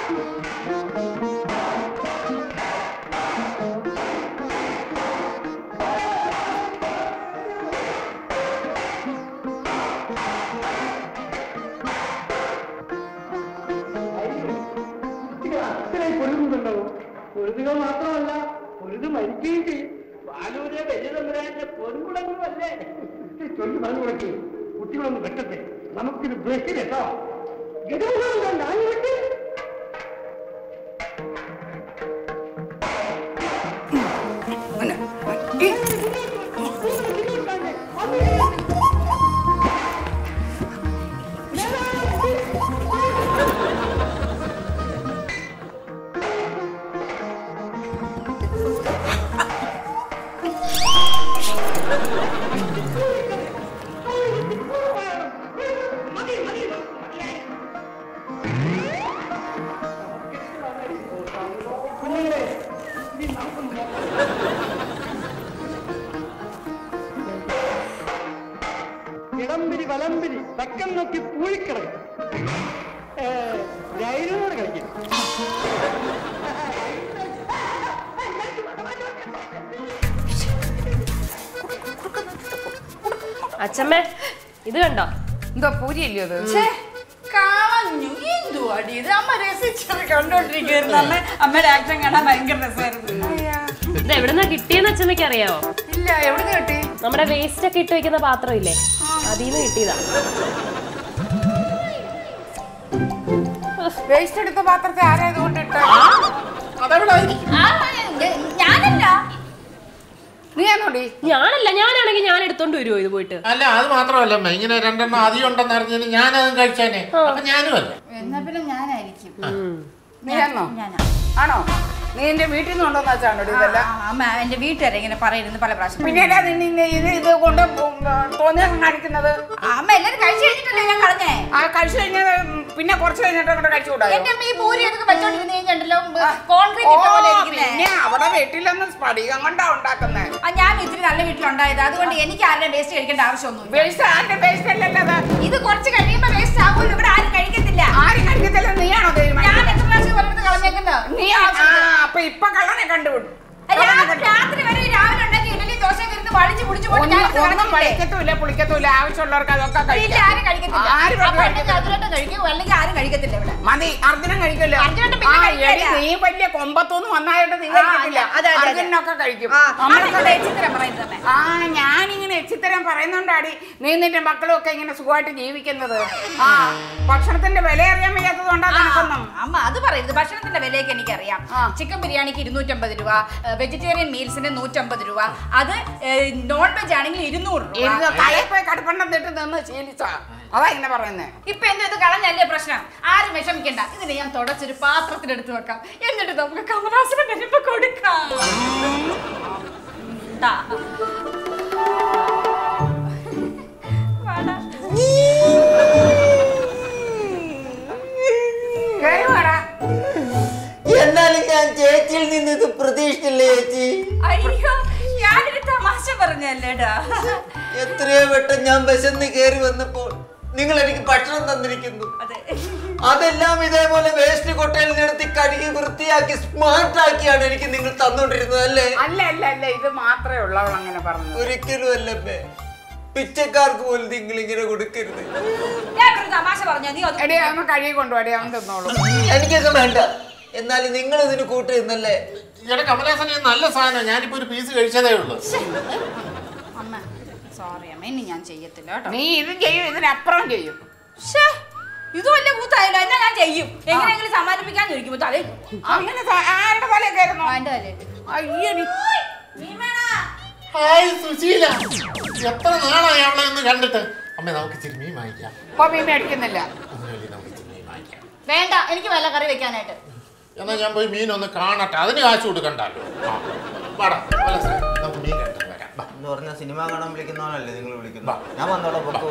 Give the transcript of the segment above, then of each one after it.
അത്രയും പൊരുതുന്നുണ്ടോ പൊരുതുക മാത്രമല്ല പൊരുത് മരിക്കുകയും ചെയ്യും ബാലൂരെ വലിയ തമ്പുരാന്റെ പൊൻകുടങ്ങളുമല്ലേ ചൊല്ലി പറഞ്ഞു കൊടുക്കി കുട്ടികളൊന്ന് വെട്ടട്ടെ നമുക്കിത് ബ്രഷിൽ എത്താം കുഞ്ഞുങ്ങളെ ഇനി നമുക്ക് ഇടംപിരി വലംപിരി തക്കം നോക്കി പൂഴിക്കിടക്കും ധൈര്യത്തോടെ കളിക്കും അച്ഛമ്മേ ഇത് കണ്ടോ എന്തോ പൂരിയല്ലയോ അത് ഛേ, കളഞ്ഞു എന്തുവാടി ഇത് അമ്മ രസിച്ചത് കണ്ടോണ്ടിരിക്കുന്നു അമ്മ അമ്മയുടെ ആക്ഷൻ കാണാൻ ഭയങ്കര രസമായിരുന്നു ഇത് എവിടുന്നാ കിട്ടിയെന്ന് അച്ഛമ്മയ്ക്ക് അറിയാവോ ഇല്ല എവിടെ കിട്ടി നമ്മുടെ വേസ്റ്റ് ഒക്കെ ഇട്ട് വെക്കുന്ന പാത്രം ഇല്ലേ അതിന്ന് കിട്ടിയതാ വേസ്റ്റ് എടുത്ത പാത്രത്തെ ആരായത് കൊണ്ടിട്ട ഞാനല്ല നീ ആണോടി ഞാനല്ല ഞാനാണെങ്കിൽ ഞാൻ എടുത്തോണ്ട് വരുമോ ഇത് പോയിട്ട് അല്ല അത് മാത്രമല്ല അമ്മ ഇങ്ങനെ രണ്ടെണ്ണം അധികം ഉണ്ടെന്ന് അറിഞ്ഞാൽ ഞാനതും കഴിച്ചാനേ അപ്പൊ ഞാനും അല്ല എന്നാ പിന്നെ ഞാനായിരിക്കും നീ ആണോ ഞാനാ ആണോ നീ എന്റെ വീട്ടിൽ നിന്ന് കൊണ്ടുവന്ന വെച്ചാണോടി ഇതെല്ലാം ആ, അമ്മ എന്റെ വീട്ടുകാരെ ഇങ്ങനെ പറയുന്നു പല പ്രാവശ്യം പിന്നെ അല്ലാതെ നിന്നെ ഇന്ന് ഇത് ഇത് കൊണ്ട് തോന്നിയ കാണിക്കുന്നത് ആ, അമ്മ എല്ലാരും കഴിച്ചു കഴിഞ്ഞിട്ടല്ലേ ഞാൻ കളഞ്ഞേ ആ കഴിച്ചു കഴിഞ്ഞാൽ പിന്നെ കുറച്ച് കഴിഞ്ഞിട്ട് അങ്ങോട്ട് കഴിച്ചുകൂടായോ എന്റെ അമ്മ ഈ പൂരി എടുത്ത് വെച്ചോണ്ടിരുന്ന് കഴിഞ്ഞുണ്ടല്ലോ കോൺക്രീറ്റ് ഇട്ട പോലെ ഇരിക്കുന്നേ പിന്നെ അവിടെ വീട്ടിലൊന്നും സ്പടികം കൊണ്ടാ ഉണ്ടാക്കുന്നേ ആ, ഞാൻ ഇത്തിരി നല്ല വീട്ടിലുണ്ടായത് അതുകൊണ്ട് എനിക്ക് ആരുടെ വേസ്റ്റ് കഴിക്കേണ്ട ആവശ്യമൊന്നുമില്ല വേസ്റ്റ് ആരുടെ വേസ്റ്റ് അല്ലല്ലോ അത് ഇത് കുറച്ച് കഴിയുമ്പോ വേസ്റ്റ് ആകുമല്ലോ ഇവിടെ ആരും കഴിക്കത്തില്ല ആരും കഴിക്കത്തില്ല നീയാണോ ഞാൻ തീരുമാനിക്കുന്നത് എത്ര പ്രാവശ്യം കൊല്ലെടുത്ത് കളഞ്ഞേക്കുന്നത് നീ ആ അപ്പൊ ഇപ്പൊ കള്ളനെ കണ്ടുപിടും ഞാൻ രാത്രി വരെ ഈ രാവിലെ ഉണ്ടാക്കി ഇഡലി ദോശ ഇരുന്ന് വളിച്ച് പിടിച്ചു പോയിട്ട് ഞാൻ ഒന്നും ഇത് ഒന്നും കളഞ്ഞില്ലേ? കഴിക്കത്തുമില്ല പുളിക്കത്തുമില്ല ആവശ്യമുള്ളവർക്ക് അതൊക്കെ ഇല്ല, കഴിക്കാം ആരും കഴിക്കത്തില്ല. ആരും അപ്പൊ ഇവിടെ ഉണ്ടെങ്കിൽ അതിലോട്ട് കഴിക്കും, അല്ലെങ്കിൽ ആരും കഴിക്കത്തില്ല ഇവിടെ. മതി അർജുനൻ കഴിക്കല്ലോ അർജുനൻ പിന്നെ ആ, കഴിക്കില്ല. എടി, നീ വലിയ കൊമ്പത്തൊന്നും വന്നായിട്ട് നീ ആ, കഴിക്കത്തില്ല അതെ, അതെ, അതെ. അർജുനൊക്കെ കഴിക്കും ആ, നമ്മളൊക്കെ അതെന്താ ഇച്ചിരി പറയുന്നത് അമ്മേ? ആ ഞാനിങ്ങനെ എച്ചിത്തരം പറയുന്നുണ്ടാടി നീ നിന്റെ മക്കളും ഒക്കെ ഇങ്ങനെ സുഖമായിട്ട് ജീവിക്കുന്നത് ആ ഭക്ഷണത്തിന്റെ വില അറിയാൻ വയ്യാത്തത് കൊണ്ടാ ആ, നടക്കുന്നു അമ്മ അത് പറയരുത് ഭക്ഷണത്തിന്റെ വിലയൊക്കെ എനിക്കറിയാം ആ. ചിക്കൻ ബിരിയാണിക്ക് ഇരുന്നൂറ്റമ്പത് രൂപ വെജിറ്റേറിയൻ മീൽസിന് നൂറ്റമ്പത് രൂപ അത് നോൺ വെജ് ആണെങ്കിൽ ഇരുന്നൂറ് രൂപ ഇരുന്ന് തലയിൽ പോയി കടുപ്പണ്ണം തിട്ട് നിന്ന് ശീലിച്ചാ അതാ ഇങ്ങനെ പറയുന്നേ ഇപ്പൊ എന്തോ ഇത് കളഞ്ഞല്ലേ പ്രശ്നം ആരും വിഷമിക്കണ്ട ഇതിനെ ഞാൻ തുടച്ചൊരു പാത്രത്തിലെടുത്ത് വെക്കാം എന്നിട്ട് നമുക്ക് കമലാസനം വരുമ്പോ കൊടുക്കാം ദാ. വാടാ. കേറി വാടാ. എന്നാലും ഞാൻ ചേച്ചിയിൽ നിന്ന് ഇത് പ്രതീക്ഷിച്ചില്ല ചേച്ചി അയ്യോ ഞാനൊരു തമാശ പറഞ്ഞല്ലേടാ എത്രയോ വട്ടം ഞാൻ വിശന്ന് കയറി വന്നപ്പോൾ നിങ്ങൾ എനിക്ക് ഭക്ഷണം തന്നിരിക്കുന്നു അതെ അതെല്ലാം ഇതേപോലെ വേസ്റ്റ് കൊട്ടയിൽ നിർത്തി കഴുകി വൃത്തിയാക്കി സ്മാർട്ട് ആക്കിയാണ് എനിക്ക് നിങ്ങൾ തന്നോണ്ടിരുന്നത് അല്ലേ അല്ല അല്ല അല്ല ഇത് മാത്രമേ ഉള്ളവൾ അങ്ങനെ പറഞ്ഞത് ഒരിക്കലും അല്ലമ്മേ പിച്ചക്കാർക്ക് പോലും നിങ്ങൾ ഇങ്ങനെ കൊടുക്കരുത് ഞാൻ ഒരു തമാശ പറഞ്ഞ നീ അത് എടി അവൻ കഴുകി കൊണ്ടുപോടി അവൻ തിന്നോളൂ എനിക്കൊക്കെ വേണ്ട എന്നാലും നിങ്ങൾ ഇതിന് കൂട്ടിരുന്നല്ലേ ഇവിടെ കമലാസന ഇത് നല്ല സാധനം ഞാനിപ്പോ ഒരു പീസ് കഴിച്ചതേ ഉള്ളൂ അമ്മ സോറി അമ്മ ഇനി ഞാൻ ചെയ്യത്തില്ല കേട്ടോ നീ ഇതും ചെയ്യും ഇതിനപ്പുറം ചെയ്യും ശ്ശേ, ഇത് വലിയ കൂത്തായല്ലോ എന്നാ ഞാൻ ചെയ്യും എങ്ങനെയെങ്കിലും സമാധാനിപ്പിക്കാൻ ചോദിക്കുമ്പോ തലേ അങ്ങനെ ത- ആരുടെ തലേ കയറുന്നു എന്റെ തലേ അയ്യടി ഹായ് സുശീല എത്ര നാളായി അവളെ ഒന്ന് കണ്ടിട്ട് അമ്മ നമുക്ക് ഇച്ചിരി മീൻ വാങ്ങിക്കാം ഇപ്പൊ മീൻ മേടിക്കുന്നില്ല ഒന്നുമില്ല നമുക്ക് ഇച്ചിരി മീൻ വാങ്ങിക്കാം വേണ്ട എനിക്ക് വല്ല കറി വെക്കാനായിട്ട് എന്നാ ഞാൻ പോയി മീൻ ഒന്ന് കാണട്ടെ അതിന് കാശ് കൊടുക്കണ്ടല്ലോ ആ, വാടാ, കമലാസനെ, നമുക്ക് മീൻ കണ്ടിട്ട് വരാം വാ. എന്ന് പറഞ്ഞ സിനിമ കാണാൻ വിളിക്കുന്നവനല്ലേ നിങ്ങൾ വാ. വിളിക്കുന്നത് ഞാൻ വന്നോളാം പൊക്കോ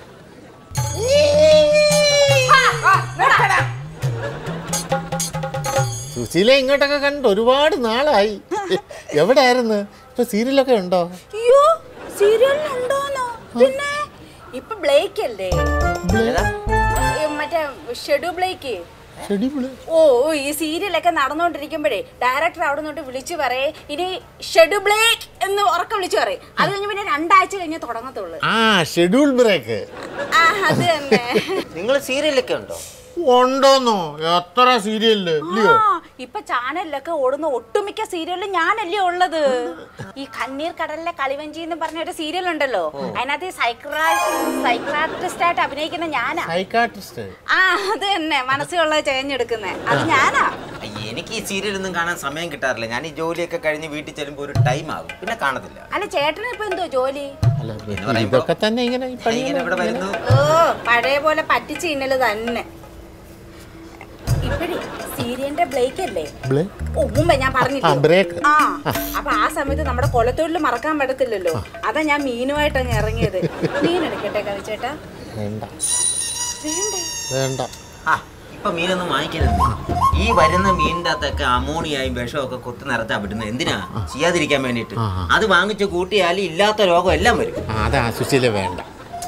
സുശീല ഇങ്ങോട്ടൊക്കെ കണ്ട് ഒരുപാട് നാളായി എവിടെയായിരുന്നു ഇപ്പൊ സീരിയലൊക്കെ ഉണ്ടോ അയ്യോ സീരിയലിലുണ്ടോന്നോ പിന്നെ ഇപ്പൊ ബ്ലേക്ക് അല്ലേ ഏതാ? ഈ മറ്റേ ഷെഡു ബ്ലേക്ക് ഷെഡ്യൂള് ഓ ഈ സീരിയലൊക്കെ നടന്നുകൊണ്ടിരിക്കുമ്പോഴേ ഡയറക്ടർ അവിടെ നിന്നോട്ട് വിളിച്ചു പറയേ ഇനി ഷെഡ്യൂൾ ബ്ലേക്ക് എന്ന് ഉറക്കം വിളിച്ചു പറയും അത് കഴിഞ്ഞ് പിന്നെ രണ്ടാഴ്ച കഴിഞ്ഞ് തുടങ്ങത്തുള്ളൂ ആ ഷെഡ്യൂൾ ബ്രേക്ക് ആ അത് തന്നെ നിങ്ങൾ സീരിയലൊക്കെ ഉണ്ടോ ഉണ്ടോന്നോ എത്ര സീരിയലില് ഇല്ലയോ ആ ഇപ്പൊ ചാനലിലൊക്കെ ഓടുന്ന ഒട്ടുമിക്ക സീരിയലിലും ഞാനല്ലേ ഉള്ളത് ഈ കണ്ണീർ കടലിലെ കളിവഞ്ചി എന്ന് പറഞ്ഞ ഒരു സീരിയൽ ഉണ്ടല്ലോ അതിനകത്ത് സൈക്രാട്രിസ്റ്റ് ആയിട്ട് അഭിനയിക്കുന്ന ഞാനാ സൈക്കാട്രിസ്റ്റ് ആ അത് തന്നെ മനസ്സിലുള്ള ചേഞ്ഞെടുക്കുന്നേ അത് ഞാനാ അയ്യ, എനിക്ക് ഈ സീരിയലൊന്നും കാണാൻ സമയം കിട്ടാറില്ല ഞാൻ ഈ ജോലിയൊക്കെ കഴിഞ്ഞ് വീട്ടിൽ ചെല്ലുമ്പോൾ ഒരു ടൈം ആകും പിന്നെ കാണത്തില്ല അല്ല ചേട്ടന് ഇപ്പൊ എന്തോ ജോലി അല്ല എന്ന് പറയുമ്പോ- ഇതൊക്കെ തന്നെ ഇങ്ങനെ ഈ ഞാൻ പണി ഇങ്ങനെ ഇവിടെ വരുന്നു ഓ പഴയ പോലെ പറ്റിച്ച് തിന്നല് തന്നെ ഇപ്പഴേ സീരിയലിന്റെ ബ്ലേക്ക് അല്ലേ ബ്ലേ? ഓ മുമ്പേ ഞാൻ ആ, പറഞ്ഞില്ലേ break. ആ അപ്പൊ ആ സമയത്ത് നമ്മുടെ കൊലത്തൊഴിൽ മറക്കാൻ പറ്റത്തില്ലല്ലോ അതാ ഞാൻ മീനുമായിട്ട് അങ്ങ് ഇറങ്ങിയത് മീൻ എടുക്കട്ടെ കവിച്ചേട്ടാ വേണ്ട വേണ്ടേ വേണ്ട ആ ഇപ്പൊ മീനൊന്നും വാങ്ങിക്കരുത് ഈ വരുന്ന മീനിന്റെ അകത്തൊക്കെ അമോണിയായും വിഷമൊക്കെ കുത്തി നിറച്ചാ വിടുന്നത് എന്തിനാ ചെയ്യാതിരിക്കാൻ വേണ്ടിയിട്ട് ആ, ആ. അത് വാങ്ങിച്ച് കൂട്ടിയാൽ ഇല്ലാത്ത രോഗം എല്ലാം വരും ആ, അതാ സുശീല വേണ്ട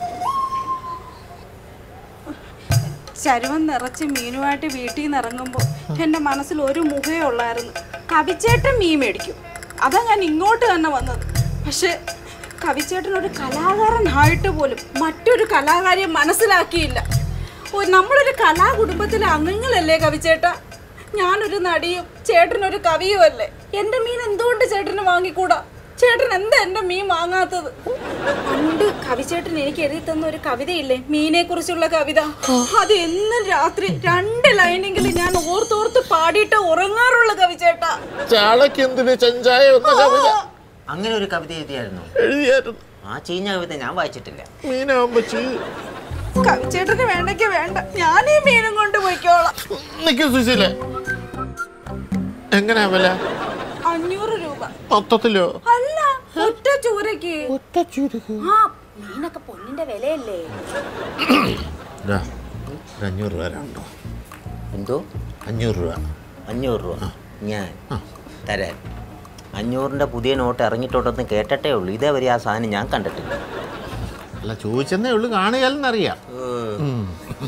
ചരുവം നിറച്ച് മീനുമായിട്ട് വീട്ടിൽ നിന്ന് ഇറങ്ങുമ്പോൾ എൻ്റെ മനസ്സിൽ ഒരു മുഖേ ഉള്ളായിരുന്നു കവിച്ചേട്ടൻ മീൻ മേടിക്കും അതാ ഞാൻ ഇങ്ങോട്ട് തന്നെ വന്നത് പക്ഷെ കവിച്ചേട്ടൻ ഒരു കലാകാരനായിട്ട് പോലും മറ്റൊരു കലാകാരിയെ മനസ്സിലാക്കിയില്ല ഓ നമ്മളൊരു കലാകുടുംബത്തിലെ അംഗങ്ങളല്ലേ കവിച്ചേട്ട ഞാനൊരു നടിയും ചേട്ടനൊരു കവിയും അല്ലേ എൻ്റെ മീൻ എന്തുകൊണ്ട് ചേട്ടന് വാങ്ങിക്കൂടാ ചേട്ടൻ എന്താ എൻ്റെ മീൻ വാങ്ങാത്തത് പണ്ട് കവിചേട്ടൻ എനിക്ക് എഴുതി തന്ന ഒരു കവിതയില്ലേ മീനെ കുറിച്ചുള്ള കവിത അത് എന്നും രാത്രി രണ്ട് ലൈനെങ്കിലും ഞാൻ ഓർത്തോർത്ത് പാടിയിട്ട് ഉറങ്ങാറുള്ള കവിചേട്ടാ ചാളക്ക് എന്തിന് ചെഞ്ചായ എന്ന കവിത അങ്ങനെ ഒരു കവിത എഴുതിയായിരുന്നു എഴുതിയായിരുന്നു ആ ചീഞ്ഞ കവിത ഞാൻ വായിച്ചിട്ടില്ല മീനാകുമ്പോ ചീ കവിചേട്ടന് വേണ്ടെങ്കിൽ വേണ്ട ഞാൻ ഈ മീനും കൊണ്ട് പോയിക്കോളാം നിക്ക് സുശീല എങ്ങനെയാ വില അഞ്ഞൂറ് രൂപ മൊത്തത്തിലോ അല്ല ഒറ്റ ചൂരക്ക് ഒറ്റ ചുരുക്ക് ആ മീനൊക്കെ പൊന്നിന്റെ വിലയല്ലേ ഇതാ, ഒരു അഞ്ഞൂറ് രൂപ ഉണ്ടോ എന്തോ അഞ്ഞൂറ് രൂപ അഞ്ഞൂറ് രൂപ ഞാൻ തരാൻ അഞ്ഞൂറിന്റെ പുതിയ നോട്ട് ഇറങ്ങിയിട്ടുണ്ടെന്ന് കേട്ടിട്ടേ ഉള്ളൂ ഇതേവരെ ആ സാധനം ഞാൻ കണ്ടിട്ടില്ല അല്ല ചോദിച്ചെന്നേ ഉള്ളു കാണുകയെന്നറിയാം ഉം.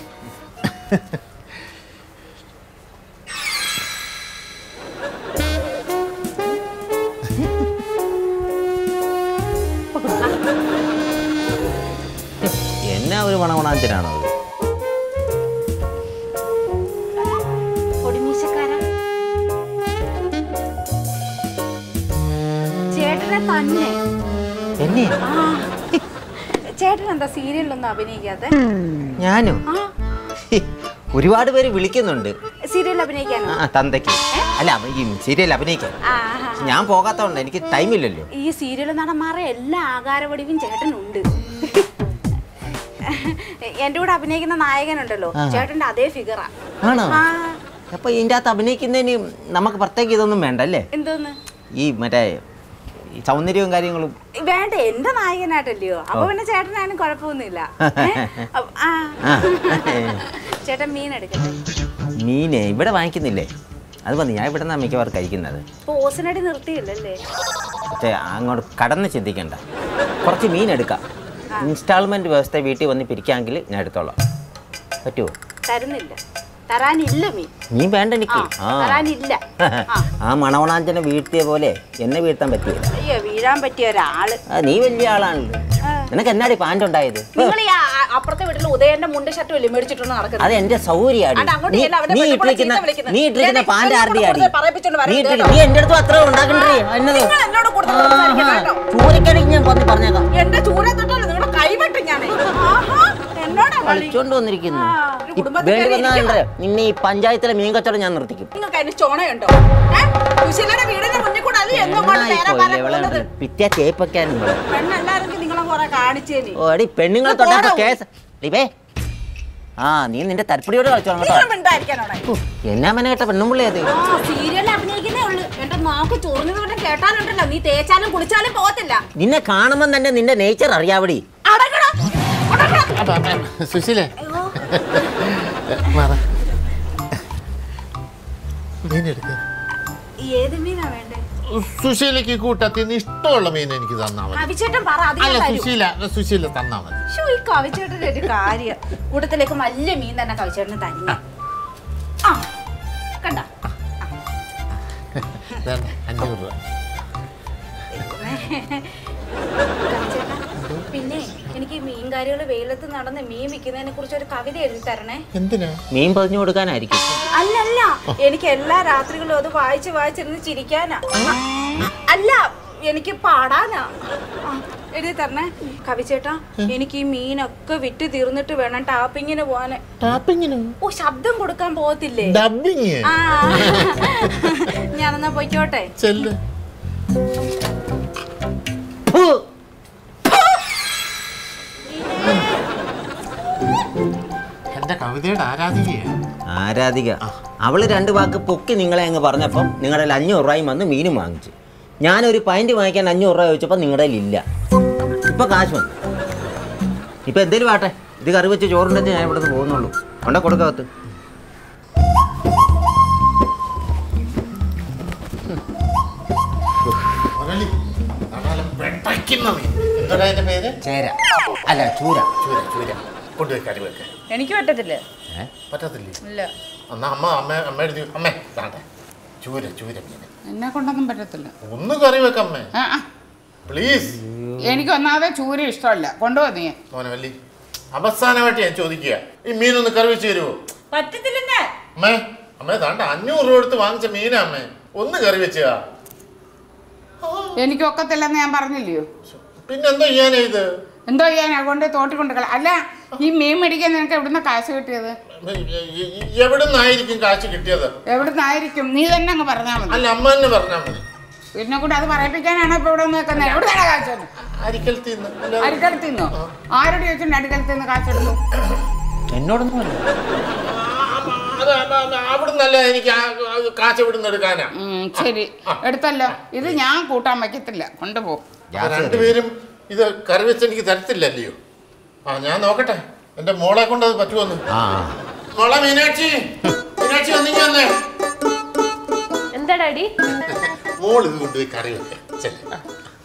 എന്നാ ഒരു മണമണാഞ്ചനാണോ അത് പൊടിമീശക്കാരൻ ചേട്ടനെ തന്നെ എന്നെ ആ ചേട്ടൻ എന്താ സീരിയലൊന്നും അഭിനയിക്കാതെ ഞാനും ആ ഒരുപാട് പേര് വിളിക്കുന്നുണ്ട് സീരിയൽ അഭിനയിക്കാനോ ആ തന്തയ്ക്ക് അല്ല ഈ സീരിയൽ അഭിനയിക്കാൻ ആ പക്ഷെ ഞാൻ പോകാത്തതുകൊണ്ട് എനിക്ക് ടൈമില്ലല്ലോ ഈ സീരിയൽ നടന്മാരെ എല്ലാ ആകാരവടിവും ചേട്ടനുണ്ട് എന്റെ കൂടെ അഭിനയിക്കുന്ന നായകനുണ്ടല്ലോ ആ. ചേട്ടന്റെ അതേ ഫിഗറാ ആണോ ആ അപ്പൊ ഇതിൻ്റെ അകത്ത് അഭിനയിക്കുന്നതിന് നമുക്ക് പ്രത്യേക ഇതൊന്നും വേണ്ട അല്ലേ എന്തോന്ന് ഈ മറ്റേ ഈ സൗന്ദര്യവും കാര്യങ്ങളും വേണ്ട എന്റെ നായകനായിട്ടല്ലയോ അപ്പൊ പിന്നെ ചേട്ടനായാലും കുഴപ്പമൊന്നുമില്ല ഏ? അപ്പ- ആ. ആ. ചേട്ടൻ മീൻ എടുക്കട്ടെ മീനെ ഇവിടെ വാങ്ങിക്കുന്നില്ലേ അത് മതി ഞാൻ ഇവിടെ നിന്നാണ് മിക്കവാറും കഴിക്കുന്നത് ഇപ്പൊ ഓസിനടി നിർത്തിയില്ലല്ലേ പക്ഷേ അങ്ങോട്ട് കടന്ന് ചിന്തിക്കണ്ട കുറച്ച് മീൻ എടുക്കാം ഇൻസ്റ്റാൾമെന്റ് വ്യവസ്ഥ വീട്ടിൽ വന്ന് പിരിക്കാമെങ്കിൽ ഞാൻ എടുത്തോളാം പറ്റുമോ തരുന്നില്ല തരാനില്ല മീൻ മീൻ വേണ്ട എനിക്ക് ആ, ആ തരാനില്ല ആ. ആ മണവണാഞ്ചനെ വീഴ്ത്തിയ പോലെ എന്നെ വീഴ്ത്താൻ പറ്റിയില്ല അയ്യോ വീഴാൻ പറ്റിയ ഒരാള് ആ, നീ വലിയ ആളാണല്ലോ നിനക്ക് എന്നാടി പാൻ്റ് ഉണ്ടായത് നിങ്ങൾ ഈ ആ- ആ- അപ്പുറത്തെ വീട്ടിൽ ഉദയന്റെ മുണ്ട് ഷർട്ടും അല്ലേ മേടിച്ചിട്ടുണ്ട് നടക്കുന്നത് അത് എന്റെ സൗകര്യാടി അണ്ട് അങ്ങോട്ട് നീ ചെല്ല്, അവനെ നീ പെണ്ണുങ്ങളെ ഇട്ടിരിക്കുന്ന ചീത്ത വിളിക്കുന്നത്. നീ ഇട്ടിരിക്കുന്ന ഞാൻ പാൻ്റ് നിങ്ങളോട് ആരുടെയാടി കൂടുതൽ പറയിപ്പിച്ചോണ്ട് നീ വരരുത് ഇട്ടിരി- നീ എന്റെ അടുത്ത് അത്ര ഉണ്ടാക്കണ്ടേ എന്നത് നിങ്ങൾ എന്നോട് കൂടുതൽ സംസാരിക്കണ്ട കേട്ടോ. ചൂരക്കടിക്ക് ഞാൻ പറഞ്ഞ് പറഞ്ഞേക്കാം എന്റെ ചൂരെ തൊട്ടല്ലോ നിങ്ങളുടെ കൈവെട്ടും ഞാൻ എന്നോടാ കളി കളിച്ചോണ്ട് വന്നിരിക്കുന്നു ആ, ഒരു ഈ കുടുംബത്തിൽ വേണ്ടി കയറി വന്നാൽ നിന്നെ ഈ പഞ്ചായത്തിലെ മീൻ കച്ചവടം ഞാൻ നിർത്തിക്കും നിങ്ങൾക്ക് അതിന് ചോണയുണ്ടോ ഏഹ് സുശീലയുടെ വീടിന്റെ മുന്നിൽ കൂടെ അല്ലേ എന്നും കൊണ്ട് നേരെ പെണ്ണായിപ്പോയില്ലേ പറയാൻ ഇവളെ പോകുന്നത് പിറ്റേ തേപ്പൊക്കെയാണ് ഇവളെ പെണ്ണല്ലാരെങ്കിൽ നിങ്ങളെ കുറെ കാണിച്ചേനി ഓ എടി പെണ്ണുങ്ങളെ ഇത് തൊട്ടപ്പോ പോടാ. കേസ് ലിബേ ആ നീ നിന്റെ തരപ്പടിയോട് കളിച്ചോ നിങ്ങൾ കേട്ടോ മിണ്ടായിരിക്കാനോടെ ഉഫ്, എന്നാ മന കേട്ട പെണ്ണുമ്പിള്ളേ അത് ആ സീരിയലിൽ അഭിനയിക്കുന്നേ ഉള്ളു എന്റെ നാക്ക് ചൊറിഞ്ഞത് കൊണ്ട് കേട്ടാലുണ്ടല്ലോ നീ തേച്ചാലും കുളിച്ചാലും പോകത്തില്ല നിന്നെ കാണുമ്പോൾ തന്നെ നിന്റെ നേച്ചർ അറിയാവടി അടങ്ങടാ അടങ്ങടാ. അപ്പൊ, അപ്പൊ, സുശീലേ അയ്യോ, മാറ മീനെടുക്ക ഏത് മീനാ വേണ്ടേ സുശീലക്ക് കൂട്ടത്തിൽ നിന്ന് ഇഷ്ടമുള്ള മീൻ എനിക്ക് തന്നാ മതി കവിച്ചേട്ടൻ പറ അത് ഞാൻ അല്ല തരും സുശീല സുശീല തന്നാ മതി ശ്ശോ, ഈ കവിച്ചേട്ടന്റെ ഒരു കാര്യം കൂട്ടത്തിലേക്ക് വലിയ മീൻ തന്നെ കവിച്ചേട്ടന് തന്നെ ആ വേണ്ട അഞ്ഞൂറ് രൂപ പിന്നെ എനിക്ക് മീൻകാരികൾ വെയിലത്ത് നടന്ന് മീൻ വിൽക്കുന്നതിനെ കുറിച്ച് ഒരു കവിത എഴുതി തരണേ എന്തിനാ മീൻ പതിഞ്ഞു കൊടുക്കാനായിരിക്കും അല്ലല്ല എനിക്ക് എല്ലാ രാത്രികളും അത് വായിച്ച് വായിച്ചിരുന്ന് ചിരിക്കാനാ അല്ല എനിക്ക് പാടാനാ ആ, എഴുതി തരണേ കവിച്ചേട്ടാ എനിക്ക് ഈ മീനൊക്കെ വിറ്റ് തീർന്നിട്ട് വേണം ടാപ്പിങ്ങിന് പോവാന് ടാപ്പിങ്ങിനോ ഓ ശബ്ദം കൊടുക്കാൻ പോകത്തില്ലേ ഡബിങ് ആ ഞാനെന്നാ പൊയ്ക്കോട്ടെ ചെല്ല് ഫു! എന്റെ കവിതയുടെ ആരാധികയാ ആരാധിക അവള് രണ്ട് വാക്ക് പൊക്കി നിങ്ങളെ അങ്ങ് പറഞ്ഞപ്പം നിങ്ങളുടെ കയ്യിൽ അഞ്ഞൂറ് രൂപയും വന്ന് മീനും വാങ്ങിച്ചു ഞാനൊരു പൈൻറ്റ് വാങ്ങിക്കാൻ അഞ്ഞൂറ് രൂപ ചോദിച്ചപ്പോൾ നിങ്ങളുടെ കയ്യിൽ ഇല്ല ഇപ്പൊ കാശ് വന്നു ഇപ്പൊ എന്തേലും ആട്ടെ ഇത് കറി വെച്ച് ചോറുണ്ടെന്ന് ഞാൻ ഇവിടുന്ന് പോകുന്നുള്ളൂ കൊണ്ട കൊടുക്കകത്ത് മുരളി നാളെ വെട്ടയ്ക്കുന്ന മീൻ എന്താ എന്റെ പേര് ചേര അല്ല ചൂര ചൂര ചൂര കൊണ്ടുപോയി കറി വെക്ക എനിക്ക് പറ്റത്തില്ല പറ്റത്തില്ലേ ഇല്ല എന്നാ അമ്മ അമ്മ അമ്മ എഴുതി അമ്മേ വേണ്ട ചൂര ചൂര മീൻ എന്നെ കൊണ്ടൊന്നും പറ്റത്തില്ല ഒന്ന് കറി വെക്കമ്മേ ആ, ആ. പ്ലീസ് എനിക്ക് ഒന്നാമതെ ചൂര ഇഷ്ടമല്ല കൊണ്ടുപോ നീ മോനവല്ലി അവസാനമായിട്ട് ഞാൻ ചോദിക്കുക ഈ മീനൊന്ന് കറി വെച്ച് തരുമോ പറ്റത്തില്ലെന്നെ അമ്മേ അമ്മേ താണ്ട അഞ്ഞൂറ് രൂപ എടുത്ത് വാങ്ങിച്ച മീനാ അമ്മേ ഒന്ന് കറി വെച്ചാ എനിക്ക് ഒക്കത്തില്ലെന്ന് ഞാൻ പറഞ്ഞില്ലയോ പിന്നെന്തോ ചെയ്യാനാ ഇത് എന്തോ ചെയ്യാൻ കൊണ്ട് തോട്ടി കൊണ്ട് കള അല്ല ഈ മീൻ മേടിക്കാൻ നിനക്ക് എവിടുന്ന കാശ് കിട്ടിയത് എവിടുന്നായിരിക്കും കാശ് കിട്ടിയത് എവിടുന്നായിരിക്കും നീ തന്നെ അങ്ങ് പറഞ്ഞാൽ മതി അല്ല അമ്മ തന്നെ പറഞ്ഞാ മതി പിന്നെ കൂടെ അത് പറയിപ്പിക്കാനാണ് ഇപ്പൊ ഇവിടെ നിൽക്കുന്നത് എവിടുന്നാണ് കാശ് അരിക്കൽ തിന്ന് അരിക്കലത്തിൽ നിന്നോ ആരോട് ചോദിച്ചിട്ടുണ്ട് അരിക്കലത്തിൽ നിന്ന് കാശ് എടുത്തു എന്നോടൊന്നും അല്ല അവിടുന്നല്ല എനിക്ക് ആ- ആ കാശ് ഇവിടുന്ന് എടുക്കാനാ ഉം, ശരി എടുത്തല്ലോ ഇത് ഞാൻ കൂട്ടാൻ വയ്ക്കത്തില്ല കൊണ്ടുപോ അപ്പൊ രണ്ടുപേരും ഇത് കറി വെച്ച് എനിക്ക് തരത്തില്ലല്ലയോ ആ ഞാൻ നോക്കട്ടെ എന്റെ മോളെ കൊണ്ട് അത് പറ്റുമെന്ന് ആ മോളെ മീനാക്ഷി മീനാക്ഷി ഒന്നിങ്ങി വന്നേ എന്താ ഡാഡി മോൾ ഇത് കൊണ്ടുപോയി കറി വെക്ക ചെല്ലേ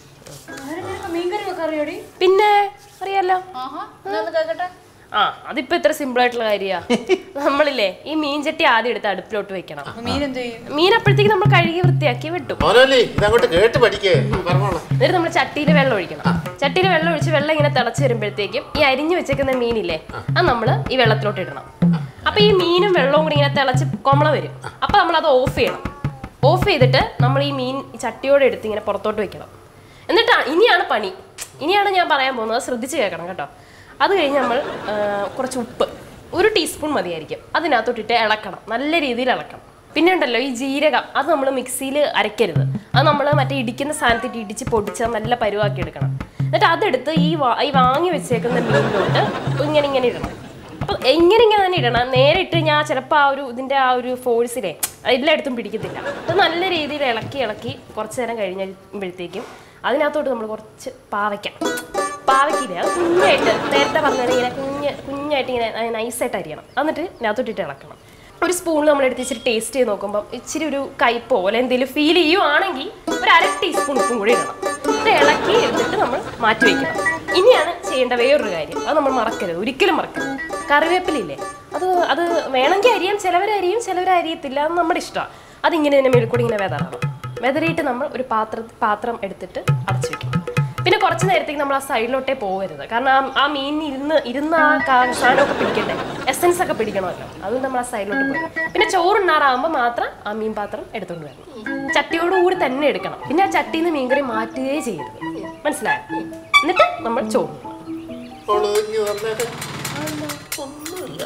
മീൻകറി വെക്കറിയോടി പിന്നെ അറിയാലോ ആഹാ എന്നാ ഒന്ന് കേക്കട്ടെ ആ അതിപ്പോ ഇത്ര സിമ്പിൾ ആയിട്ടുള്ള കാര്യാ നമ്മളില്ലേ ഈ മീൻ ചട്ടി ആദ്യം എടുത്ത് അടുപ്പിലോട്ട് വെക്കണം മീൻ എന്ത് ചെയ്യും മീൻ അപ്പോഴത്തേക്ക് നമ്മൾ കഴുകി വൃത്തിയാക്കി വെട്ടും മോനല്ലേ ഇതങ്ങോട്ട് കേട്ട് പഠിക്കേ പറഞ്ഞോളാം എന്നിട്ട് നമ്മൾ ചട്ടിയിൽ വെള്ളം ഒഴിക്കണം ചട്ടിയിൽ വെള്ളം ഒഴിച്ച് വെള്ളം ഇങ്ങനെ തിളച്ച് വരുമ്പോഴത്തേക്കും ഈ അരിഞ്ഞു വെച്ചേക്കുന്ന മീനില്ലേ അത് നമ്മൾ ഈ വെള്ളത്തിലോട്ട് ഇടണം അപ്പൊ ഈ മീനും വെള്ളവും കൂടി ഇങ്ങനെ തിളച്ച് കൊമള വരും അപ്പൊ നമ്മൾ അത് ഓഫ് ചെയ്യണം ഓഫ് ചെയ്തിട്ട് നമ്മൾ ഈ മീൻ ഈ ചട്ടിയോടെ എടുത്ത് ഇങ്ങനെ പുറത്തോട്ട് വെക്കണം എന്നിട്ട് ഇനിയാണ് പണി ഇനിയാണ് ഞാൻ പറയാൻ പോകുന്നത് ശ്രദ്ധിച്ച് കേൾക്കണം കേട്ടോ അത് കഴിഞ്ഞ് നമ്മൾ ആ, കുറച്ച് ഉപ്പ് ഒരു ടീസ്പൂൺ മതിയായിരിക്കും അതിനകത്തോട്ടിട്ട് ഇളക്കണം നല്ല രീതിയിൽ ഇളക്കണം പിന്നെ ഉണ്ടല്ലോ ഈ ജീരകം അത് നമ്മൾ മിക്സിയിൽ അരയ്ക്കരുത് അത് നമ്മൾ മറ്റേ ഇടിക്കുന്ന സാധനത്തിട്ട് ഇടിച്ച് പൊടിച്ച് നല്ല പരുവാക്കി എടുക്കണം എന്നിട്ട് അതെടുത്ത് ഈ വാ- ഈ വാങ്ങി വെച്ചേക്കുന്ന മീനിലോട്ട് ഇങ്ങനെ ഇങ്ങനെ ഇടണം അപ്പൊ എങ്ങനെ ഇങ്ങനെ തന്നെ ഇടണം നേരെ ഇട്ട് ഞാൻ ചിലപ്പോൾ ആ ഒരു ഇതിന്റെ ആ ഒരു ഫോഴ്സിലെ എല്ലായിടത്തും പിടിക്കത്തില്ല അത് നല്ല രീതിയിൽ ഇളക്കി ഇളക്കി കുറച്ച് നേരം കഴിഞ്ഞപ്പോഴത്തേക്കും അതിനകത്തോട്ട് നമ്മൾ കുറച്ച് പാവയ്ക്കാം പാവയ്ക്കില്ലേ അത് കുഞ്ഞായിട്ട് നേരത്തെ പറഞ്ഞാൽ ഇങ്ങനെ കുഞ്ഞ് കുഞ്ഞായിട്ട് ഇങ്ങനെ നൈസായിട്ട് അരിയണം എന്നിട്ട് ഇതിനകത്തോട്ട് ഇട്ട് ഇളക്കണം ഒരു സ്പൂണിൽ നമ്മൾ എടുത്ത് ഇച്ചിരി ടേസ്റ്റ് ചെയ്ത് നോക്കുമ്പോൾ ഇച്ചിരി ഒരു കയ്പോ അല്ലെ എന്തെങ്കിലും ഫീൽ ചെയ്യുവാണെങ്കിൽ ഒരു അര ടീസ്പൂൺ ഉപ്പും കൂടി ഇടണം ഇത് ഇളക്കി എടുത്തിട്ട് നമ്മൾ മാറ്റി വയ്ക്കണം ഇനിയാണ് ചെയ്യേണ്ട വേറൊരു കാര്യം അത് നമ്മൾ മറക്കരുത് ഒരിക്കലും മറക്കരുത് കറിവേപ്പിലില്ലേ അത് അത് വേണമെങ്കിൽ അരിയാം ചിലവർ അരിയും ചിലവർ അരിയത്തില്ല അത് നമ്മുടെ ഇഷ്ടമാണ് അതിങ്ങനെ തന്നെ മേൽക്കൂടി ഇങ്ങനെ വെതറണം വെതറിയിട്ട് നമ്മൾ ഒരു പാത്ര പാത്രം എടുത്തിട്ട് അടച്ചു വെക്കും പിന്നെ കുറച്ച് നേരത്തേക്ക് നമ്മൾ ആ സൈഡിലോട്ടേ പോകരുത് കാരണം ആ ആ മീനിന് ഇരുന്ന് ഇരുന്ന് ആ കാ- സാധനമൊക്കെ പിടിക്കണ്ടേ എസൻസ് ഒക്കെ പിടിക്കണമല്ലോ അതുകൊണ്ട് നമ്മൾ ആ സൈഡിലോട്ട് പോയി പിന്നെ ചോറുണ്ണാറാകുമ്പോൾ മാത്രം ആ മീൻ പാത്രം എടുത്തുകൊണ്ട് വരണം ചട്ടിയോടുകൂടി തന്നെ എടുക്കണം പിന്നെ ആ ചട്ടിയിൽ നിന്ന് മീൻകറി മാറ്റുകയേ ചെയ്യരുത് മനസ്സിലായോ എന്നിട്ട് നമ്മൾ ചോറ് മോള് ഇങ്ങ് വന്നേരെ. ഒന്നുമില്ല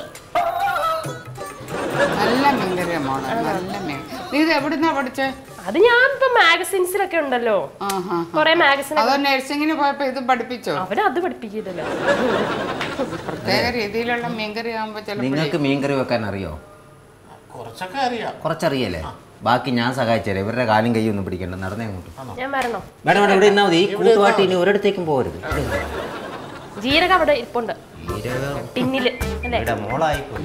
നല്ല മീൻകറിയാ മോളെ നല്ല മീൻ നീ ഇത് എവിടുന്നാ പഠിച്ചേ അത് ഞാൻ ഇപ്പൊ മാഗസിൻസിലൊക്കെ ഉണ്ടല്ലോ ആഹാ കൊറേ മാഗസിൻ അതോ നഴ്സിങ്ങിന് പോയപ്പോ ഇത് പഠിപ്പിച്ചോ അവരത് പഠിപ്പിക്കില്ലല്ലോ പ്രത്യേക രീതിയിലുള്ള മീൻകറി ആകുമ്പോ ചിലപ്പോ നിങ്ങൾക്ക് മീൻകറി വെക്കാൻ അറിയോ കുറച്ചൊക്കെ അറിയാം കുറച്ചറിയല്ലേ ബാക്കി ഞാൻ സഹായിച്ചേരാം ഇവരുടെ കാലും കൈയും ഒന്നും പിടിക്കണ്ട നടന്നേ അങ്ങോട്ട് ഞാൻ വരണോ മേഡം മേഡം ഇവിടെ ഇരുന്നാൽ മതി ഈ കൂട്ടുപാട്ടി ഇനി ഒരിടത്തേക്കും പോകരുത് ജീരകം അവിടെ ഇരിപ്പുണ്ട് ടിന്നില് അല്ലേ ഇവിടെ മോളായി പോയി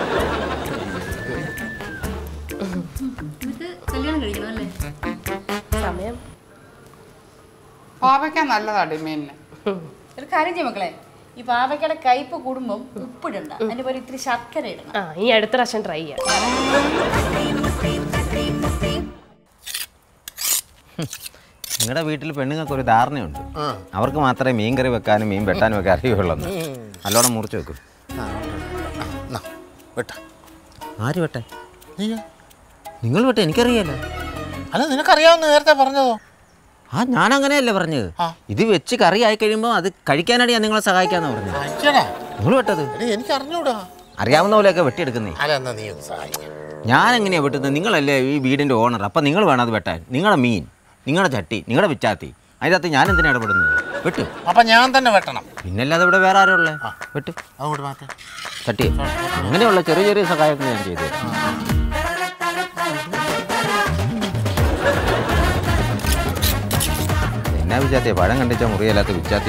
എന്നിട്ട് കല്യാണം കഴിക്കണം അല്ലേ സമയം പാവയ്ക്കാൻ നല്ലതാടി മീനിന് ഒരു കാര്യം ചെയ്യും മക്കളെ ഈ പാവയ്ക്കയുടെ കയ്പ് കൂടുമ്പം ഉപ്പിടണ്ട അതിന്റെ പോലെ ഇത്തിരി ശർക്കര ഇടണം ആ ഇനി അടുത്ത പ്രാവശ്യം ട്രൈ ചെയ്യാം നിങ്ങളുടെ വീട്ടിൽ പെണ്ണുങ്ങൾക്ക് ഒരു ധാരണയുണ്ട് അവർക്ക് മാത്രമേ മീൻ കറി വെക്കാനും മീൻ വെട്ടാനും ഒക്കെ അറിയുള്ളൂ നല്ലോണം മുറിച്ച് വെക്കും വെട്ട ആര് വെട്ടെ നീയോ നിങ്ങൾ വെട്ടെ എനിക്കറിയാലോ അല്ല നിനക്കറിയാവുന്ന നേരത്തെ പറഞ്ഞതോ ആ ഞാൻ അങ്ങനെയല്ലേ പറഞ്ഞത് ആ. ഇത് വെച്ച് കറി ആയി കഴിയുമ്പോൾ അത് കഴിക്കാനായിട്ട് ഞാൻ നിങ്ങളെ സഹായിക്കാന്ന് പറഞ്ഞത് അയച്ചടാ നിങ്ങൾ വെട്ടത് എടി എനിക്ക് അറിഞ്ഞൂടാ അറിയാവുന്ന പോലെയൊക്കെ വെട്ടിയെടുക്കുന്നേ അല്ല എന്നാ നീ ഒന്ന് സഹായിക്കാം ഞാൻ എങ്ങനെയാ വെട്ടുന്നത് നിങ്ങളല്ലേ ഈ വീടിൻ്റെ ഓണർ അപ്പം നിങ്ങൾ വേണം അത് വെട്ടാൻ നിങ്ങളുടെ മീൻ നിങ്ങളുടെ ചട്ടി നിങ്ങളുടെ വിച്ചാത്തി അതിൻ്റെ അകത്ത് ഞാൻ എന്തിനാ ഇടപെടുന്നത് വെട്ട് അപ്പൊ ഞാൻ തന്നെ വെട്ടണം പിന്നല്ലാതെ ഇവിടെ വേറെ ആരും ഉള്ളേ വെട്ട് അങ്ങോട്ട് മാറ്റാം ചട്ടി അങ്ങനെയുള്ള ചെറിയ ചെറിയ സഹായമൊക്കെ ഞാൻ ചെയ്തു തരാം. എന്നാ വിച്ചാത്തിയ പഴം കണ്ടിച്ച മുറിയല്ലാത്ത വിച്ചാത്തി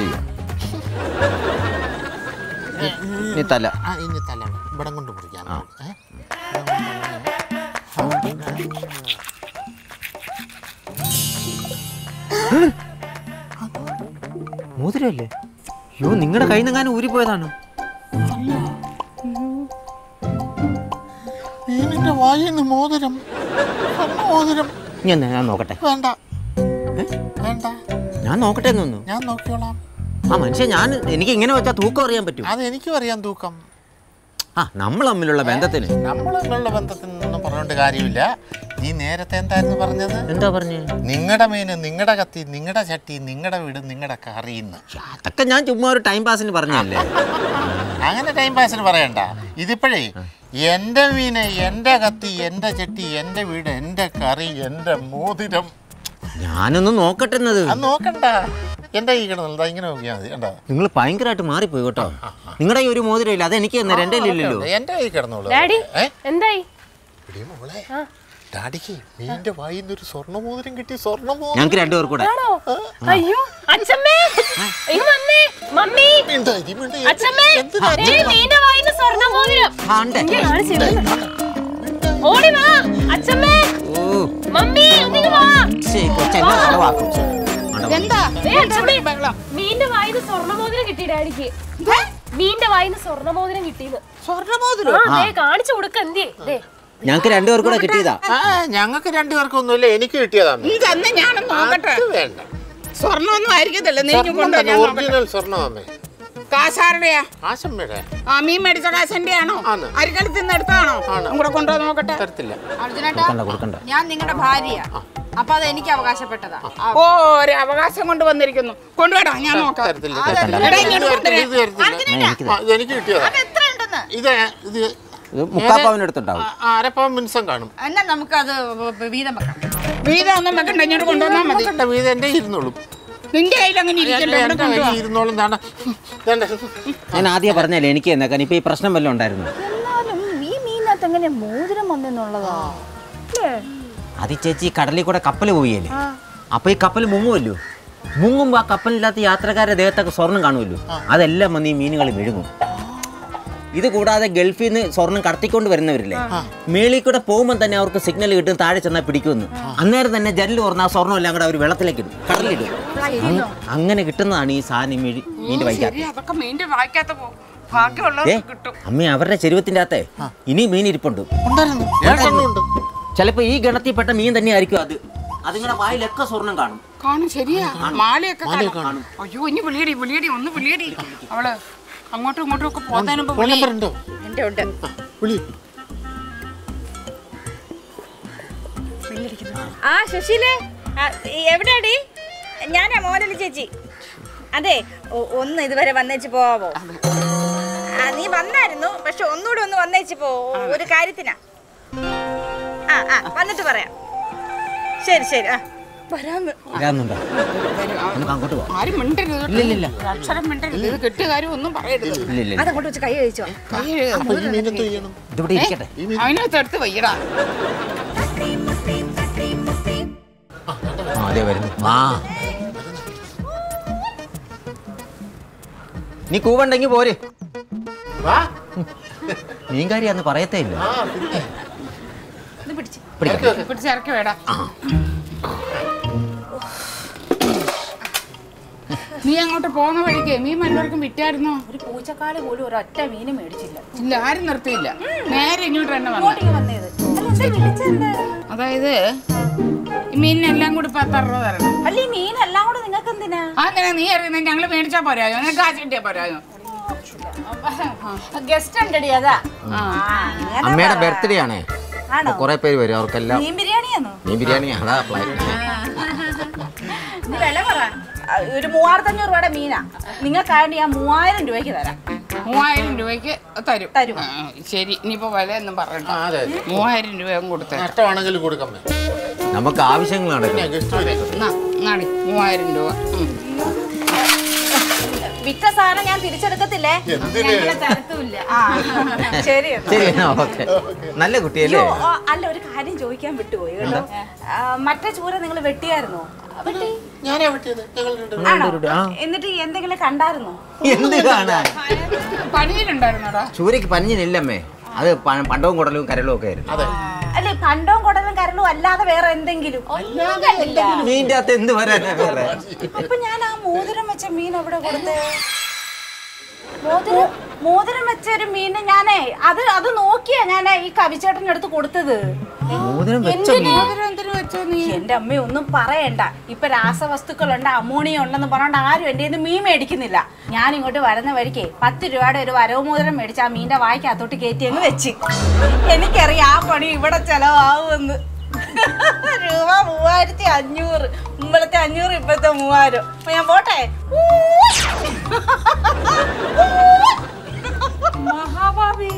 നീ തല ആ ഇനി തല ഇവിടെ കൊണ്ട് മുറിക്കാൻ ആ. ഏ? മോതിരല്ലേ അയ്യോ നിങ്ങളുടെ കയ്യിൽ നിന്നെങ്ങാനും ഊരിപ്പോയതാണ് മീനിന്റെ വായിന്ന് മോതിരം സ്വർണ്ണ മോതിരം ഇനി എന്നാ ഞാൻ നോക്കട്ടെ വേണ്ട വേണ്ട ഞാൻ നോക്കട്ടെ എന്നൊന്നു ഞാൻ നോക്കിയോളാം ആ മനുഷ്യൻ ഞാൻ എനിക്ക് ഇങ്ങനെ വെച്ചാൽ തൂക്കം അറിയാൻ പറ്റും അത് എനിക്കും അറിയാം തൂക്കം ആ നമ്മൾ തമ്മിലുള്ള ബന്ധത്തിന് നമ്മൾ തമ്മിലുള്ള ബന്ധത്തിനൊന്നും പറഞ്ഞോണ്ട് കാര്യമില്ല നീ നേരത്തെ എന്തായിരുന്നു പറഞ്ഞത് എന്താ പറഞ്ഞേ നിങ്ങളുടെ മീന് നിങ്ങളുടെ കത്തി നിങ്ങളുടെ ചട്ടി നിങ്ങളുടെ വീട് നിങ്ങളുടെ കറിയുന്ന് അതൊക്കെ ഞാൻ ചുമ്മാ ഒരു ടൈം പാസിന് പറഞ്ഞല്ലേ അങ്ങനെ ടൈം പാസിന് പറയണ്ട ഇതിപ്പോഴേ എൻ്റെ മീന് എൻ്റെ കത്തി എൻ്റെ ചട്ടി എൻ്റെ വീട് എൻ്റെ കറി എൻ്റെ മോതിരം ഞാനൊന്ന് നോക്കട്ടെ എന്നത് അത് നോക്കണ്ട എൻ്റെ ഈ കിടന്നുള്ളത് ഇങ്ങനെ നോക്കിയാൽ മതി കണ്ടോ നിങ്ങൾ ഭയങ്കരമായിട്ട് മാറിപ്പോയി കേട്ടോ നിങ്ങളുടെ ഈ ഒരു മോതിരം ഇല്ല അത് എനിക്ക് തന്നെ എൻ്റെ ഇല്ലല്ലോ എൻ്റെ കൈ കിടന്നോളൂ ഡാഡി ഏ എന്തായി എടീ മോളെ ഡാഡിക്ക് മീനിന്റെ വായിന്ന് ഒരു സ്വർണ്ണ മോതിരം കിട്ടി സ്വർണ്ണ മോതിരം ഞങ്ങൾക്ക് രണ്ടുപേർ കൂടെ ആണോ അയ്യോ അച്ഛമ്മേ അയ്യോ വന്നേ മമ്മി എന്താ ഇത് മിണ്ടി? അച്ഛമ്മേ എന്തിനാ ദേ, നീന്റെ വായിന്ന് സ്വർണ്ണ മോതിരം ആ, ഉണ്ട്. ഇങ്ങ് കാണിച്ച് ഇവിടെ. ഓടി വാ അച്ഛമ്മേ ഓ മമ്മി ഒന്നിങ്ങ് വാ ശരി, കൊച്ചെന്നെ കളവാക്കും. ആണ്ടോ. എന്താ ദേ, അച്ഛമ്മേ മീന്റെ വായിന്ന് സ്വർണ്ണ മോതിരം കിട്ടി ഡാഡിക്ക് മീന്റെ വായിന്ന് സ്വർണ്ണ മോതിരം കിട്ടിന്ന് സ്വർണ്ണമോതിരം ആ ദേ കാണിച്ചു കൊടുക്ക എന്തേ ദേ ഞങ്ങൾക്ക് രണ്ടുപേർ കൂടെ കിട്ടിയതാ ആ ഞങ്ങൾക്ക് രണ്ടുപേർക്കും ഒന്നുമില്ല എനിക്ക് കിട്ടിയതാണ് നീ തന്നെ ഞാനൊന്ന് നോക്കട്ടെ അത് വേണ്ട സ്വർണ്ണമൊന്നും ആയിരിക്കത്തില്ല നീ സ്വർണ്ണം കൊണ്ടുവരാൻ തന്നെ നോക്കട്ടെ ഒറിജിനൽ സ്വർണ്ണമേ കാശാരുടെയാ ആശമ്മയുടെ ആ മീൻ മേടിച്ച കാശന്റെ ആണോ ആണ്. അരിക്കലത്തിൽ നിന്ന് എടുത്താണോ കൂടെ കൊണ്ടുവന്ന് നോക്കട്ടെ തരത്തില്ല അർജുനേട്ടാ കൊടുക്കണ്ട കൊടുക്കണ്ട ഞാൻ നിങ്ങളുടെ ഭാര്യ അപ്പൊ അത് എനിക്ക് അവകാശപ്പെട്ടതാ ഓ ഒരു അവകാശം കൊണ്ട് വന്നിരിക്കുന്നു കൊണ്ടുവേടാ ഞാൻ നോക്കാം തരത്തില്ല അതെ, തരത്തില്ല. എടാ, ഇത് ഇങ്ങോട്ട് തരത്തില്ല, ഇത് കൊണ്ടുവരാം. തരത്തില്ല. ആ, എനിക്ക് ആ, ഇത് എനിക്ക് കിട്ടിയതാ എത്ര ഉണ്ടെന്ന് ഇത് ഇത് ഇത് മുക്കാപ്പാവിന് അടുത്തുണ്ടാവും ആ, അരപ്പാവൻ മിനിസം കാണും എന്നാ നമുക്കത് വീതം വെക്കാം വീതം ഒന്നും വെക്കണ്ട ഇങ്ങോട്ട് കൊണ്ടുവന്നാ മതി കണ്ട വീട് എൻ്റെ ഇരുന്നോളും നിന്റെ കയ്യിൽ അങ്ങനെ ഇരിക്കല്ലോ ഇവിടെ എൻ്റെ കൊണ്ടുവാ കയ്യിൽ ഇരുന്നോളും ദാണ്ട. ദാണ്ട. ഞാൻ ആദ്യം പറഞ്ഞല്ലേ എനിക്ക് എന്നേക്കാൻ ഇപ്പൊ ഈ പ്രശ്നം വല്ലതും ഉണ്ടായിരുന്നു എന്നാലും ഈ മീനകത്ത് എങ്ങനെ മോതിരം വന്നെന്നുള്ളതാ അത് ചേച്ചി കടലിൽ കൂടെ കപ്പൽ പോയല്ലേ അപ്പൊ ഈ കപ്പൽ മുങ്ങുമല്ലോ മുങ്ങുമ്പോ ആ കപ്പലില്ലാത്ത യാത്രക്കാരുടെ ദേഹത്തൊക്കെ സ്വർണം കാണുമല്ലോ അതെല്ലാം വന്ന് ഈ മീനുകൾ വിഴുങ്ങും ഇത് കൂടാതെ ഗൾഫിൽ നിന്ന് സ്വർണം കടത്തിക്കൊണ്ട് വരുന്നവരില്ലേ മേളിൽ കൂടെ പോകുമ്പോൾ തന്നെ അവർക്ക് സിഗ്നൽ കിട്ടും താഴെ ചെന്നാൽ പിടിക്കുമെന്ന് അന്നേരം തന്നെ ജനൽ തുറന്ന് ആ സ്വർണ്ണം എല്ലാം കൂടെ അവർ വെള്ളത്തിലേക്ക് ഇടും കടലിടും അങ്ങ- അങ്ങനെ കിട്ടുന്നതാണ് ഈ സാധനം മീൻ മീൻ്റെ വൈകാത്ത ശരി അതൊക്കെ മീൻ്റെ വായിക്കാത്ത പോ ബാക്കിയുള്ളത് ഏ കിട്ടും അമ്മ അവരുടെ ചെരുവത്തിൻ്റെ അകത്തെ ഇനി മീൻ ഇരിപ്പുണ്ട് ഉണ്ടായിരുന്നു ഏട്ടെണ്ണം ഉണ്ട് ചിലപ്പോ ഈ ഗണത്തിൽപ്പെട്ട മീൻ തന്നെ ആയിരിക്കും അത് അതിങ്ങളുടെ വായിലൊക്കെ സ്വർണം കാണും കാണും ശരിയാ മാലയൊക്കെ കാണും അയ്യോ ഇനി വിളിയടി വിളിയടി ഒന്ന് വിളിയടി അവള് അങ്ങോട്ടും ഇങ്ങോട്ടും ഒക്കെ പോകുന്നതിന് മുമ്പ് ഫോൺ വിളി. നമ്പർ ഉണ്ടോ എന്റെ ഉണ്ട് വിളി ആ സുശീലേ ആ, എവിടെയാടി ഞാനാ മോനലി ചേച്ചി അതെ ഒ- ഒന്ന് ഇതുവരെ വന്നേച്ച് പോവാമോ ആ, നീ വന്നായിരുന്നു പക്ഷെ ഒന്നുകൂടെ ഒന്ന് വന്നേച്ച് പോ ഒരു കാര്യത്തിനാ ആ ആ വന്നിട്ട് പറയാം ശരി ശരി ആ വരാന്ന് വരാന്നുണ്ടോ നമുക്ക് അങ്ങോട്ട് പോവാം ആരും മിണ്ടരുത് കേട്ടോ. ഇല്ല, ഇല്ല, ഇല്ല. ഒരു അക്ഷരം മിണ്ടരുത് ഇത് കിട്ടിയ കാര്യം ഒന്നും പറയരുത് ഇല്ല ഇല്ല ഇല്ല. അതങ്ങോട്ട് വെച്ച് കൈ കഴിച്ചോ കൈ അപ്പൊ ഈ മീൻ എന്തോ ചെയ്യണം ഇതിവിടെ ഇരിക്കട്ടെ അതിനകത്ത് എടുത്ത് വയ്യടാ ആ അതെ വരുന്നു ആ നീ കൂവണ്ടെങ്കി പോര് വാ മീൻകാരിയാന്ന് പറയത്തേ ഇല്ല ആ പിന്നെ പിടിക്കാം പിടിച്ച് ഇറക്കി വേടാ നീ അങ്ങോട്ട് പോകുന്ന വഴിക്ക് മീൻ വല്ലവർക്കും വിറ്റായിരുന്നോ ഒരു പൂച്ചക്കാല് പോലും ഒരൊറ്റ മീനും മേടിച്ചില്ല ഇല്ല ആരും നിർത്തിയില്ല നേരെ ഇങ്ങോട്ട് തന്നെ വന്നു വന്നേത് വിളിച്ചെന്താ അതായത് ഈ മീനിനെല്ലാം കൂടി പത്ത് അറുപത് തരണം അല്ല ഈ മീൻ എല്ലാം കൂടെ നിങ്ങൾക്ക് എന്തിനാ അങ്ങനെ നീ അറിയുന്നത് ഞങ്ങൾ മേടിച്ചാ പോരായോ നിനക്ക് കാശ് കിട്ടിയാ പോരായോ ഗസ്റ്റ് ഉണ്ടടി അതാ ആ അങ്ങനെ അമ്മയുടെ പറ. ബർത്ത്ഡേ ആണേ ആണോ കുറെ പേര് വരും അവർക്കെല്ലാം മീൻ ബിരിയാണിയാണോ മീൻ ബിരിയാണി അതാ ഫ്ലൈറ്റ് നീ വില പറ ആ, ഒരു മൂവായിരത്തഞ്ഞൂറ് രൂപയുടെ മീനാ നിങ്ങൾക്കായിട്ട് ഞാൻ മൂവായിരം രൂപയ്ക്ക് തരാം മൂവായിരം രൂപയ്ക്ക് തരും തരും. ആ, ശരി ഇനിയിപ്പോ വില ഒന്നും പറയണ്ട ആ, അതെ മൂവായിരം രൂപയും കൊടുത്തേ നഷ്ടമാണെങ്കിൽ കൊടുക്കമ്മേ നമുക്ക് ആവശ്യങ്ങൾ നടക്കണം ഗസ്റ്റ് വരും നാടി മൂവായിരം രൂപ ഉം. വിറ്റ സാധനം ഞാൻ തിരിച്ചെടുക്കത്തില്ലേ എന്തിന് തരത്തുമില്ല ആ ശരി എന്നാ. ശരി എന്നാ ഓക്കെ നല്ല കുട്ടിയല്ലേ അയ്യോ ആ, അല്ല ഒരു കാര്യം ചോദിക്കാൻ വിട്ടുപോയി കേട്ടോ ആ, മറ്റേ ചൂര നിങ്ങൾ വെട്ടിയായിരുന്നോ വെട്ടി ഞാനാ വെട്ടിയത് ഞങ്ങൾ രണ്ടുപേരും. ആണോ രണ്ടുപേരും, ആ. എന്നിട്ട് എന്തെങ്കിലും കണ്ടായിരുന്നോ എന്ത് കാണാൻ പണിയിലുണ്ടായിരുന്നോടാ ചൂരയ്ക്ക് പഞ്ഞിനില്ലമ്മേ അത് പ- പണ്ടവും കുടലും കരലും ഒക്കെ ആയിരുന്നു അതെ അല്ലെ പണ്ടവും കുടലും കരലും അല്ലാതെ വേറെ എന്തെങ്കിലും മീൻ്റെ അകത്ത് എന്ത് വരാനാ വേറെ അപ്പൊ ഞാൻ ആ മോതിരം വെച്ച മീൻ എവിടെ കൊടുത്തേ മോതിരം മോതിരം വെച്ച ഒരു മീന് ഞാനേ അത് അത് നോക്കിയാ ഞാൻ ഈ കവിച്ചേട്ടൻ്റെ അടുത്ത് കൊടുത്തത് മോതിരം വെച്ച മീൻ എന്തിനു വെച്ചോ നീ എന്റെ അമ്മ ഒന്നും പറയണ്ട ഇപ്പൊ രാസവസ്തുക്കളുണ്ട് അമോണിയ ഉണ്ടെന്ന് പറഞ്ഞോണ്ട് ആരും എന്റെ കയ്യിന്ന് മീൻ മേടിക്കുന്നില്ല ഞാൻ ഇങ്ങോട്ട് വരുന്ന വഴിക്ക് പത്ത് രൂപയുടെ ഒരു വരവ് മോതിരം മേടിച്ച് ആ മീന്റെ വായ്ക്കകത്തോട്ട് കയറ്റി അങ്ങ് വെച്ച് എനിക്കറിയാം ആ പണി ഇവിടെ ചെലവാകുമെന്ന് രൂപ മൂവായിരത്തി അഞ്ഞൂറ് മുമ്പലത്തെ അഞ്ഞൂറ് ഇപ്പഴത്തെ മൂവായിരം അപ്പൊ ഞാൻ പോട്ടെ മഹാഭാവി